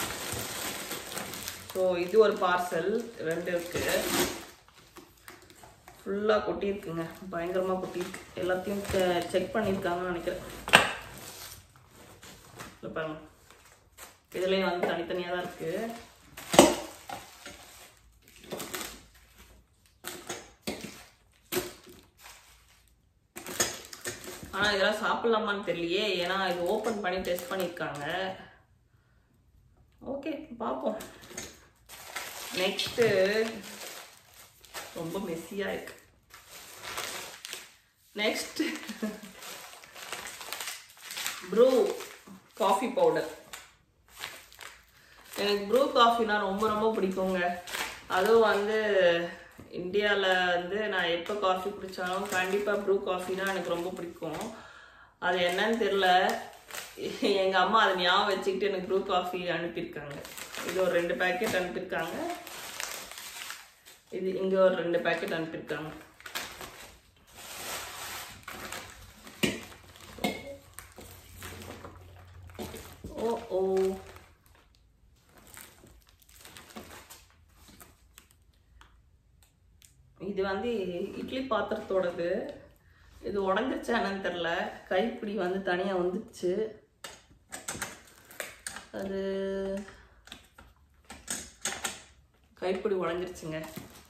ஸோ இது ஒரு பார்சல் ரெண்டு இருக்கு ஃபுல்லாக கொட்டியிருக்குங்க பயங்கரமாக கொட்டியிருக்கு எல்லாத்தையும் செக் பண்ணியிருக்காங்கன்னு நினைக்கிறேன் இல்லை பாருங்க இதுலேயும் வந்து தனித்தனியாக தான் இருக்கு ஆனால் இதெல்லாம் சாப்பிட்லாமான்னு தெரியலையே ஏன்னா இது ஓப்பன் பண்ணி டெஸ்ட் பண்ணியிருக்காங்க ஓகே பார்ப்போம் நெக்ஸ்ட்டு ரொம்ப மெஸ்ஸியாக இருக்கு நெக்ஸ்ட் ப்ரூ காஃபி பவுடர் எனக்கு ப்ரூ காஃபினா ரொம்ப ரொம்ப பிடிக்குங்க அதுவும் வந்து இந்தியாவில் வந்து நான் எப்போ காஃபி குடித்தாலும் கண்டிப்பாக ப்ரூ காஃபினா எனக்கு ரொம்ப பிடிக்கும் அது என்னன்னு தெரில எங்கள் அம்மா அதை ஞாபகம் வச்சுக்கிட்டு எனக்கு ப்ரூ காஃபி அனுப்பியிருக்காங்க இது ஒரு ரெண்டு பேக்கெட் அனுப்பியிருக்காங்க இது இங்க ஒரு ரெண்டு பேக்கெட் அனுப்பியிருக்காங்க ஓ ஓ இது வந்து இட்லி பாத்திரத்தோடது இது உடஞ்சிருச்சா என்னன்னு தெரில கைப்பிடி வந்து தனியாக வந்துச்சு அது கைப்பிடி உடஞ்சிருச்சுங்க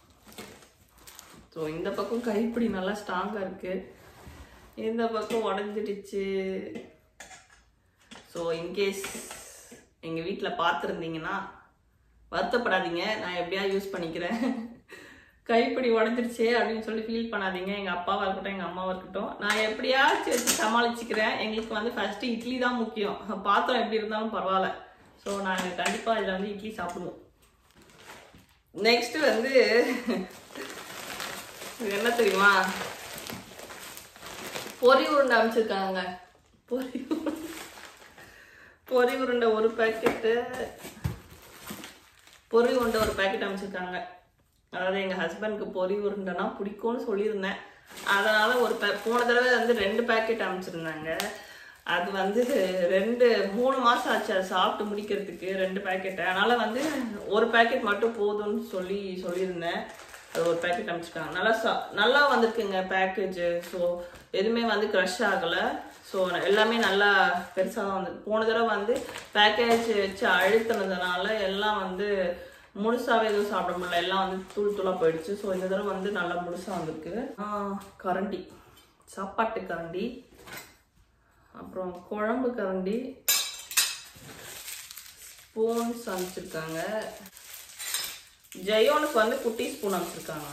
ஸோ இந்த பக்கம் கைப்பிடி நல்லா ஸ்ட்ராங்காக இருக்கு இந்த பக்கம் உடஞ்சிடுச்சு ஸோ இன்கேஸ் எங்கள் வீட்டில் பார்த்துருந்தீங்கன்னா வருத்தப்படாதீங்க நான் எப்படியா யூஸ் பண்ணிக்கிறேன் கைப்பிடி உடஞ்சிருச்சே அப்படின்னு சொல்லி ஃபீல் பண்ணாதீங்க எங்கள் அப்பாவாக இருக்கட்டும் எங்கள் அம்மாவாக இருக்கட்டும் நான் எப்படியாச்சும் வச்சு சமாளிச்சுக்கிறேன் எங்களுக்கு வந்து ஃபஸ்ட்டு இட்லி தான் முக்கியம் பாத்திரம் எப்படி இருந்தாலும் பரவாயில்ல ஸோ நாங்கள் கண்டிப்பாக இதில் வந்து இட்லி சாப்பிடுவோம் நெக்ஸ்ட் வந்து இது என்ன தெரியுமா பொரி உருண்டை அமைச்சிருக்காங்க பொரி உருண்டை பொரி உருண்டை ஒரு பேக்கெட்டு பொரி உருண்டை ஒரு பேக்கெட் அமைச்சிருக்காங்க அதாவது எங்கள் ஹஸ்பண்டுக்கு பொரி உருண்டைனா பிடிக்கும்னு சொல்லியிருந்தேன் அதனால ஒரு பே போன தடவை வந்து ரெண்டு பேக்கெட் அனுப்பிச்சிருந்தாங்க அது வந்து ரெண்டு மூணு மாதம் ஆச்சு அதை சாப்பிட்டு முடிக்கிறதுக்கு ரெண்டு பேக்கெட் அதனால வந்து ஒரு பேக்கெட் மட்டும் போதும்னு சொல்லி சொல்லியிருந்தேன் அது ஒரு பேக்கெட் அனுப்பிச்சிருக்காங்க நல்லா சா நல்லா வந்திருக்குங்க பேக்கேஜ் ஸோ எதுவுமே வந்து க்ரஷ் ஆகலை ஸோ எல்லாமே நல்லா பெருசாக வந்து போன தடவை வந்து பேக்கேஜ் வச்சு அழுத்தினதுனால எல்லாம் வந்து முழுசாவே எதுவும் சாப்பிட முடியல எல்லாம் வந்து தூள் தூளாக போயிடுச்சு ஸோ இந்த தடவை வந்து நல்லா முழுசாக வந்திருக்கு ஆ, கரண்டி சாப்பாட்டு கரண்டி அப்புறம் குழம்பு கரண்டி ஸ்பூன்ஸ் அனுப்பிச்சிருக்காங்க ஜெயோனுக்கு வந்து குட்டி ஸ்பூன் அனுப்பிச்சிருக்காங்க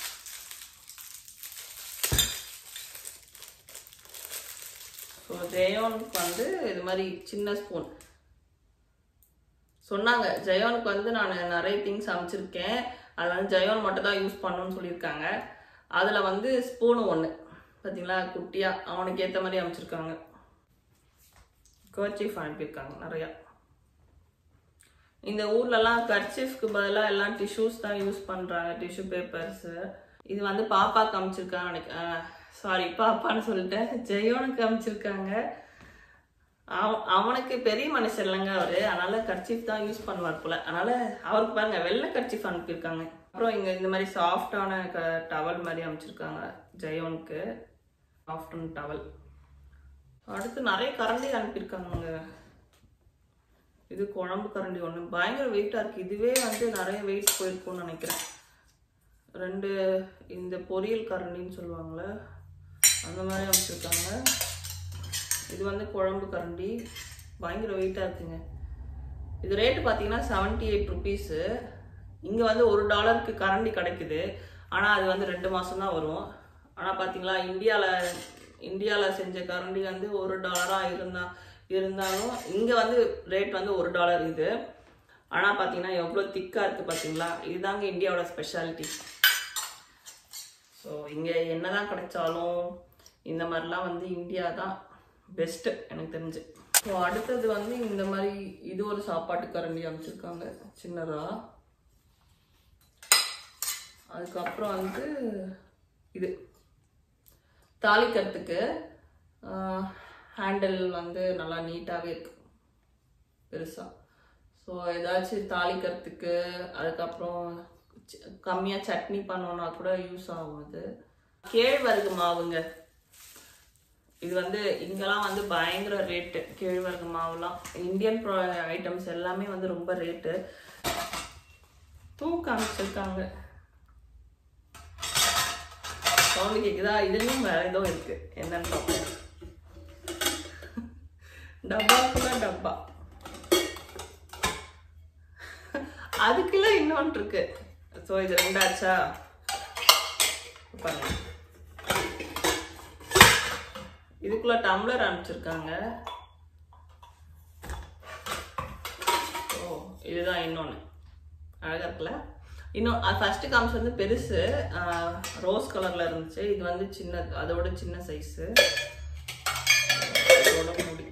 ஸோ ஜெயோனுக்கு வந்து இது மாதிரி சின்ன ஸ்பூன் சொன்னாங்க ஜெயோனுக்கு வந்து நான் நிறைய திங்ஸ் அமைச்சிருக்கேன் அதில் வந்து ஜெயோன் மட்டும் தான் யூஸ் பண்ணணும்னு சொல்லியிருக்காங்க அதில் வந்து ஸ்பூனு ஒன்று பார்த்தீங்களா குட்டியாக அவனுக்கு ஏற்ற மாதிரி அமைச்சிருக்காங்க கர்ச்சீஃப் அனுப்பியிருக்காங்க நிறையா இந்த ஊர்லலாம் கர்ச்சீஃப்க்கு பதிலாக எல்லாம் டிஷ்யூஸ் தான் யூஸ் பண்ணுறாங்க டிஷ்யூ பேப்பர்ஸு இது வந்து பாப்பாக்கு அமைச்சிருக்காங்க நினைக்க சாரி பாப்பான்னு சொல்லிட்டேன் ஜெயோனுக்கு அமைச்சிருக்காங்க அவ- அவனுக்கு பெரிய மனுஷன் இல்லைங்க அவரு அதனால கர்ச்சீஃப் தான் யூஸ் பண்ணுவார் போல அதனால அவருக்கு பாருங்க வெள்ளை கர்ச்சீஃப் அனுப்பியிருக்காங்க அப்புறம் இங்க இந்த மாதிரி சாஃப்டான க டவல் மாதிரி அமைச்சிருக்காங்க ஜெயோனுக்கு சாஃப்டான டவல் அடுத்து நிறைய கரண்டி அனுப்பியிருக்காங்க இது குழம்பு கரண்டி ஒன்று பயங்கர வெயிட்டாக இருக்குது இதுவே வந்து நிறைய வெயிட் போயிருக்கும்னு நினைக்கிறேன் ரெண்டு இந்த பொரியல் கரண்டின்னு சொல்லுவாங்கள்ல அந்த மாதிரி அமைச்சிருக்காங்க இது வந்து குழம்பு கரண்டி பயங்கர வெயிட்டாக இருக்குங்க இது ரேட்டு பார்த்தீங்கன்னா செவன்ட்டி எயிட் ருபீஸு இங்கே வந்து ஒரு டாலருக்கு கரண்டி கிடைக்குது ஆனால் அது வந்து ரெண்டு மாதம் தான் வரும் ஆனால் பார்த்தீங்களா இந்தியாவில் இந்தியாவில் செஞ்ச கரண்டி வந்து ஒரு டாலராக இருந்தா இருந்தாலும் இங்கே வந்து ரேட் வந்து ஒரு டாலர் இது ஆனால் பார்த்தீங்கன்னா எவ்வளோ திக்காக இருக்குது பார்த்தீங்களா இதுதாங்க இந்தியாவோட ஸ்பெஷாலிட்டி ஸோ இங்கே என்னதான் கிடைச்சாலும் இந்த மாதிரிலாம் வந்து இந்தியா தான் பெஸ்ட்டு எனக்கு தெரிஞ்சு ஸோ அடுத்தது வந்து இந்த மாதிரி இது ஒரு சாப்பாட்டு கரண்டி அமைச்சிருக்காங்க சின்னதா அதுக்கப்புறம் வந்து இது தாளிக்கிறதுக்கு ஹேண்டில் வந்து நல்லா நீட்டாகவே இருக்கு பெருசாக ஸோ ஏதாச்சும் தாளிக்கிறதுக்கு அதுக்கப்புறம் சி- கம்மியா சட்னி பண்ணோம்னா கூட யூஸ் ஆகும் இது கேழ்வரகு மாவுங்க இது வந்து இங்கெல்லாம் வந்து பயங்கர ரேட்டு கேழ்வரகு மாவுலாம் இந்தியன் ப்ரோ ஐட்டம்ஸ் எல்லாமே வந்து ரொம்ப ரேட்டு தூக்க அமைச்சிருக்காங்க சவுண்டு கேக்குதா இதுலயும் வேற ஏதோ இருக்கு என்னன்னு பார்ப்போம் டப்பாக்குள்ள டப்பா அதுக்குள்ள இன்னொன்று இருக்கு ஸோ இது ரெண்டாச்சா பாருங்க இதுக்குள்ள டம்ளர் அனுப்பிச்சிருக்காங்க ஓ இதுதான் இன்னொன்று அழகா இருக்குல்ல இன்னும் ஃபர்ஸ்ட் காமிச்சு வந்து பெருசு ரோஸ் கலர்ல இருந்துச்சு இது வந்து சின்ன அதோட சின்ன சைஸு இதோட முடி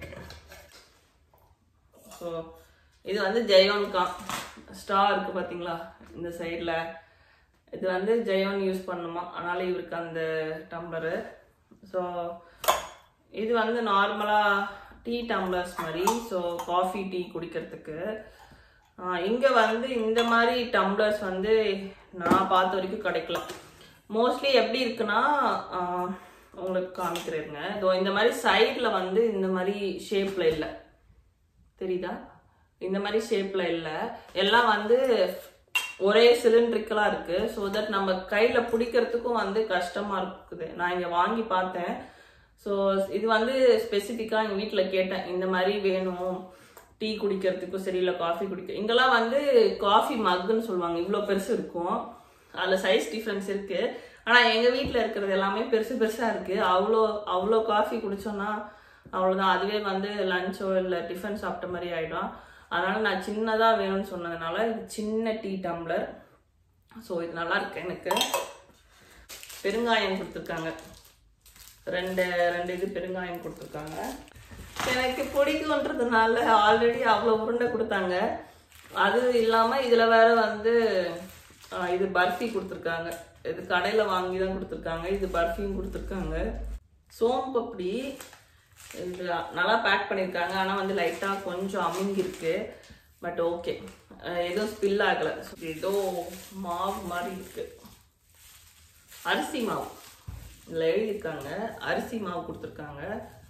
ஸோ இது வந்து ஜெயோன்கா ஸ்டா இருக்கு பாத்தீங்களா இந்த சைடில் இது வந்து ஜெயோன் யூஸ் பண்ணுமா அதனால இவருக்கு அந்த டம்ளரு ஸோ இது வந்து நார்மலாக டீ டம்ளர்ஸ் மாதிரி ஸோ காஃபி டீ குடிக்கிறதுக்கு இங்கே வந்து இந்த மாதிரி டம்ளர்ஸ் வந்து நான் பார்த்த வரைக்கும் கிடைக்கல மோஸ்ட்லி எப்படி இருக்குன்னா ஆஹ், உங்களுக்கு காமிக்கிறேங்க இதோ இந்த மாதிரி சைடில் வந்து இந்த மாதிரி ஷேப்பில் இல்லை தெரியுதா இந்த மாதிரி ஷேப்ல இல்ல எல்லாம் வந்து ஒரே சிலிண்ட்ரிக்கலா இருக்கு ஸோ தட் நம்ம கையில பிடிக்கிறதுக்கும் வந்து கஷ்டமா இருக்குது நான் இங்க வாங்கி பார்த்தேன் ஸோ இது வந்து ஸ்பெசிஃபிக்கா எங்க வீட்ல கேட்டேன் இந்த மாதிரி வேணும் டீ குடிக்கிறதுக்கும் சரி இல்லை காஃபி குடிக்க இங்கெல்லாம் வந்து காஃபி மக்குன்னு சொல்லுவாங்க இவ்வளோ பெருசு இருக்கும் அதில் சைஸ் டிஃப்ரென்ஸ் இருக்கு ஆனால் எங்கள் வீட்டில் இருக்கிறது எல்லாமே பெருசு பெருசாக இருக்கு அவ்வளோ அவ்வளோ காஃபி குடிச்சோன்னா அவ்வளோதான் அதுவே வந்து லஞ்சோ இல்லை டிஃபன் சாப்பிட்ட மாதிரி ஆயிடும் அதனால நான் சின்னதாக வேணும்னு சொன்னதுனால இது சின்ன டீ டம்ளர் ஸோ இது நல்லா இருக்கு எனக்கு பெருங்காயம் கொடுத்துருக்காங்க ரெண்டு ரெண்டு இது பெருங்காயம் கொடுத்துருக்காங்க எனக்கு பிடிக்கும்ன்றதுனால ஆல்ரெடி அவ்வளோ உருண்டை கொடுத்தாங்க அது இல்லாமல் இதில் வேற வந்து ஆஹ் இது பர்ஃபி கொடுத்துருக்காங்க இது கடையில் வாங்கி தான் கொடுத்துருக்காங்க இது பர்ஃபியும் கொடுத்துருக்காங்க சோம் பப்படி இது நல்லா பேக் பண்ணியிருக்காங்க ஆனால் வந்து லைட்டாக கொஞ்சம் அமுங்கிருக்கு பட் ஓகே எதுவும் ஸ்பில் ஆகலை ஏதோ மாவு மாதிரி இருக்கு அரிசி மாவு இதில் எழுதியிருக்காங்க அரிசி மாவு கொடுத்துருக்காங்க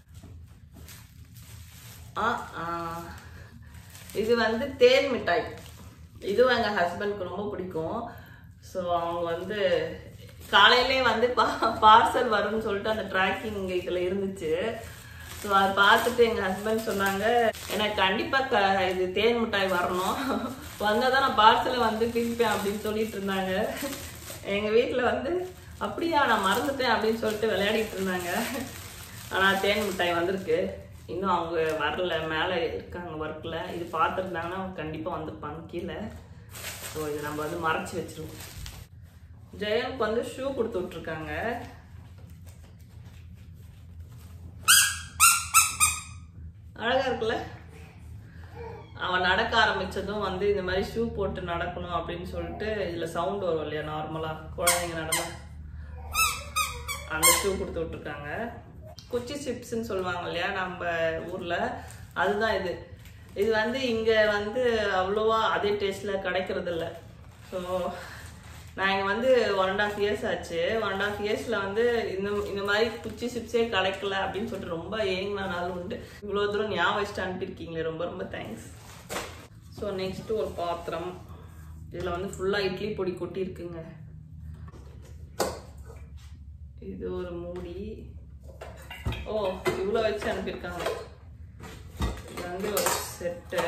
ஆ ஆ. இது வந்து தேன் மிட்டாய் இதுவும் எங்கள் ஹஸ்பண்ட்க்கு ரொம்ப பிடிக்கும் ஸோ அவங்க வந்து காலையிலே வந்து பா பார்சல் வரும்னு சொல்லிட்டு அந்த ட்ராக்கிங் இதில் இருந்துச்சு ஸோ அதை பார்த்துட்டு எங்கள் ஹஸ்பண்ட் சொன்னாங்க எனக்கு கண்டிப்பாக க இது தேன் மிட்டாய் வரணும் வந்தால் தான் நான் பார்சலை வந்து பிரிப்பேன் அப்படின்னு சொல்லிட்டு இருந்தாங்க எங்கள் வீட்டில் வந்து அப்படியா நான் மறந்துட்டேன் அப்படின்னு சொல்லிட்டு விளையாடிட்டு இருந்தாங்க ஆனால் தேன் மிட்டாய் வந்திருக்கு இன்னும் அவங்க வரல மேலே இருக்காங்க ஒர்க்கில் இது பார்த்துருந்தாங்கன்னா கண்டிப்பாக வந்திருப்பாங்க கீழே ஸோ இது நம்ம வந்து மறைச்சி வச்சிருவோம் ஜெயனுக்கு வந்து ஷூ கொடுத்து விட்ருக்காங்க அழகா இருக்குல்ல அவன் நடக்க ஆரம்பிச்சதும் வந்து இந்த மாதிரி ஷூ போட்டு நடக்கணும் அப்படின்னு சொல்லிட்டு இதுல சவுண்ட் வரும் இல்லையா நார்மலா குழந்தைங்க நடந்தா அந்த ஷூ கொடுத்து விட்டுருக்காங்க குச்சி சிப்ஸ்ன்னு சொல்லுவாங்க இல்லையா நம்ம ஊர்ல அதுதான் இது இது வந்து இங்க வந்து அவ்வளோவா அதே டேஸ்ட்ல கிடைக்கிறது இல்ல ஸோ நான் இங்க வந்து ஒன் அண்ட் ஆஃப் இயர்ஸ் ஆச்சு ஒன் அண்ட் ஆஃப் இயர்ஸ்ல வந்து இந்த இந்த மாதிரி குச்சி சிப்ஸே கிடைக்கல அப்படின்னு சொல்லிட்டு ரொம்ப ஏங்கின நாள் உண்டு இவ்வளோ தூரம் ஞாபகம் வச்சுட்டு அனுப்பியிருக்கீங்களே ரொம்ப ரொம்ப தேங்க்ஸ் ஸோ நெக்ஸ்ட் ஒரு பாத்திரம் இதில் வந்து ஃபுல்லாக இட்லி பொடி கொட்டி இருக்குங்க இது ஒரு மூடி ஓ இவ்வளோ வச்சு அனுப்பியிருக்காங்க இது வந்து ஒரு செட்டு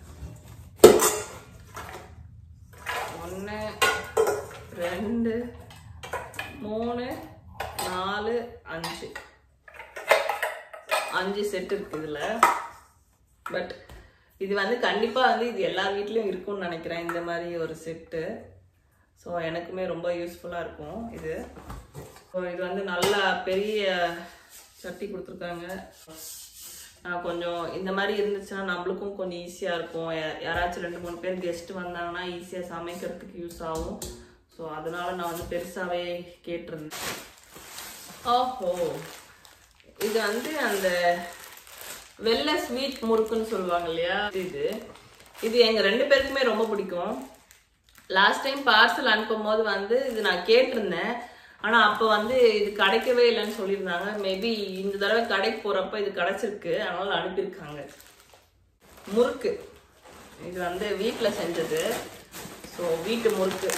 ஒன்று ரெண்டு மூணு நாலு அஞ்சு அஞ்சு செட் இருக்கு இதில் பட் இது வந்து கண்டிப்பாக வந்து இது எல்லா வீட்லேயும் இருக்கும்னு நினைக்கிறேன் இந்த மாதிரி ஒரு செட்டு ஸோ எனக்குமே ரொம்ப யூஸ்ஃபுல்லாக இருக்கும் இது ஸோ இது வந்து நல்ல பெரிய சட்டி கொடுத்துருக்காங்க நான் கொஞ்சம் இந்த மாதிரி இருந்துச்சுன்னா நம்மளுக்கும் கொஞ்சம் ஈஸியாக இருக்கும் யா- யாராச்சும் ரெண்டு மூணு பேர் கெஸ்ட் வந்தாங்கன்னா ஈஸியாக சமைக்கிறதுக்கு யூஸ் ஆகும் ஸோ அதனால நான் வந்து பெருசாகவே கேட்டிருந்தேன் ஓஹோ இது வந்து அந்த வெள்ளை ஸ்வீட் முறுக்குன்னு சொல்லுவாங்க இல்லையா இது இது எங்க ரெண்டு பேருக்குமே ரொம்ப பிடிக்கும் லாஸ்ட் டைம் பார்சல் அனுப்பும் போது வந்து இது நான் கேட்டிருந்தேன் ஆனா அப்போ வந்து இது கிடைக்கவே இல்லைன்னு சொல்லியிருந்தாங்க மேபி இந்த தடவை கடைக்கு போறப்ப இது கிடைச்சிருக்கு அதனால அனுப்பியிருக்காங்க முறுக்கு இது வந்து வீட்டில் செஞ்சது ஸோ வீட்டு முறுக்கு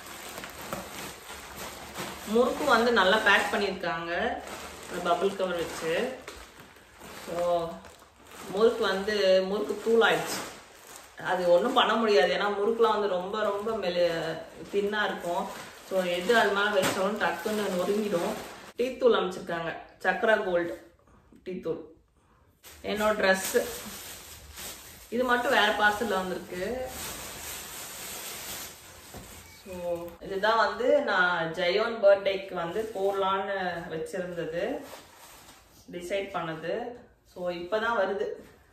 முறுக்கு வந்து நல்லா பேக் பண்ணியிருக்காங்க பபிள் கவர் வச்சு ஸோ முறுக்கு வந்து முறுக்கு தூள் ஆயிடுச்சு அது ஒன்றும் பண்ண முடியாது ஏன்னா முறுக்குலாம் வந்து ரொம்ப ரொம்ப மெலு தின்னாக இருக்கும் ஸோ எது அது மேலே வச்சாலும் டக்குன்னு நொறுங்கிடும் டீத்தூள் அமைச்சிருக்காங்க சக்ரா கோல்டு டீத்தூள் என்னோட ட்ரெஸ்ஸு இது மட்டும் வேற பார்சலில் வந்திருக்கு ஸோ இதுதான் வந்து நான் ஜெயோன் பர்த்டேக்கு வந்து போடலான்னு வச்சிருந்தது டிசைட் பண்ணது ஸோ இப்போதான் வருது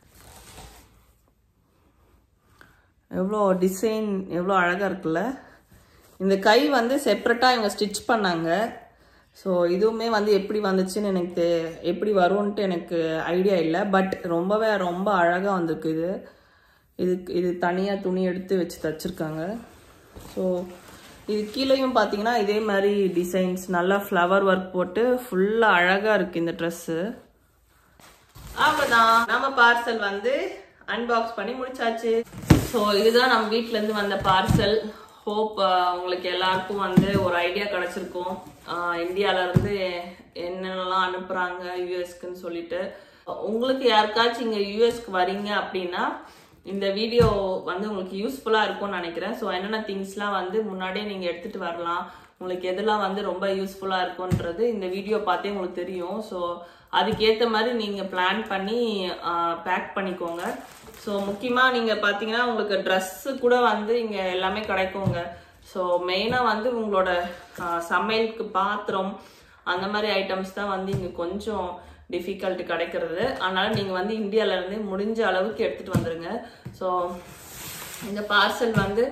எவ்வளோ டிசைன் எவ்வளோ அழகாக இருக்குல்ல இந்த கை வந்து செப்ரேட்டாக இவங்க ஸ்டிச் பண்ணாங்க ஸோ இதுவுமே வந்து எப்படி வந்துச்சுன்னு எனக்கு தெ- எப்படி வரும்ன்ட்டு எனக்கு ஐடியா இல்லை பட் ரொம்பவே ரொம்ப அழகாக வந்திருக்கு இது இதுக்கு இது தனியாக துணி எடுத்து வச்சு தச்சிருக்காங்க ஸோ இது கீழேயும் பார்த்தீங்கன்னா இதே மாதிரி டிசைன்ஸ் நல்லா ஃப்ளவர் ஒர்க் போட்டு ஃபுல்லாக அழகாக இருக்குது இந்த ட்ரெஸ்ஸு அவ்வளோதான் நம்ம பார்சல் வந்து அன்பாக்ஸ் பண்ணி முடிச்சாச்சு ஸோ இதுதான் நம்ம வீட்ல இருந்து வந்த பார்சல் ஹோப் உங்களுக்கு எல்லாருக்கும் வந்து ஒரு ஐடியா கிடைச்சிருக்கும் ஆஹ் இந்தியால இருந்து என்னென்னலாம் அனுப்புறாங்க யூஎஸ்க்குன்னு சொல்லிட்டு உங்களுக்கு யாருக்காச்சும் இங்க யூஎஸ்க்கு வரீங்க அப்படின்னா இந்த வீடியோ வந்து உங்களுக்கு யூஸ்ஃபுல்லா இருக்கும்னு நினைக்கிறேன் ஸோ என்னென்ன திங்ஸ்லாம் வந்து முன்னாடியே நீங்க எடுத்துட்டு வரலாம் உங்களுக்கு எதெல்லாம் வந்து ரொம்ப யூஸ்ஃபுல்லா இருக்கும்ன்றது இந்த வீடியோ பார்த்தே உங்களுக்கு தெரியும் ஸோ அதுக்கேற்ற மாதிரி நீங்க பிளான் பண்ணி பேக் பண்ணிக்கோங்க ஸோ முக்கியமாக நீங்கள் பார்த்தீங்கன்னா உங்களுக்கு ட்ரெஸ்ஸு கூட வந்து இங்கே எல்லாமே கிடைக்குங்க ஸோ மெயினாக வந்து உங்களோட ஆஹ், சமையலுக்கு பாத்திரம் அந்த மாதிரி ஐட்டம்ஸ் தான் வந்து இங்கே கொஞ்சம் டிஃபிகல்ட் கிடைக்கிறது அதனால நீங்கள் வந்து இந்தியால இருந்து முடிஞ்ச அளவுக்கு எடுத்துகிட்டு வந்துடுங்க ஸோ இந்த பார்சல் வந்து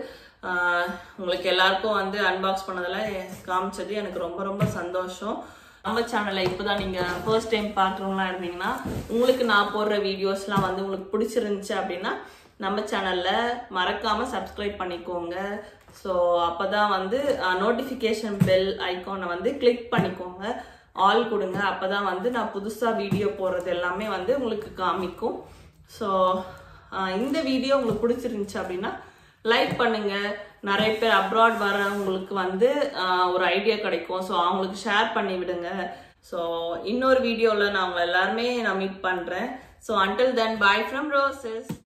ஆஹ் உங்களுக்கு எல்லாருக்கும் வந்து அன்பாக்ஸ் பண்ணதில் காமிச்சது எனக்கு ரொம்ப ரொம்ப சந்தோஷம் நம்ம சேனலை இப்போதான் நீங்கள் ஃபர்ஸ்ட் டைம் பார்க்குறவங்களா இருந்தீங்கன்னா உங்களுக்கு நான் போடுற வீடியோஸ்லாம் வந்து உங்களுக்கு பிடிச்சிருந்துச்சு அப்படின்னா நம்ம சேனலில் மறக்காமல் சப்ஸ்கிரைப் பண்ணிக்கோங்க ஸோ அப்போ தான் வந்து நோட்டிஃபிகேஷன் பெல் ஐக்கானை வந்து கிளிக் பண்ணிக்கோங்க ஆல் கொடுங்க அப்போ தான் வந்து நான் புதுசாக வீடியோ போடுறது எல்லாமே வந்து உங்களுக்கு காமிக்கும் ஸோ இந்த வீடியோ உங்களுக்கு பிடிச்சிருந்துச்சு அப்படின்னா லைக் பண்ணுங்க நிறைய பேர் அப்ராட் வரவங்களுக்கு வந்து ஆஹ் ஒரு ஐடியா கிடைக்கும் ஸோ அவங்களுக்கு ஷேர் பண்ணி விடுங்க ஸோ இன்னொரு வீடியோவில் நான் உங்களை எல்லாருமே நான் மீட் பண்ணுறேன் so until then bye from roses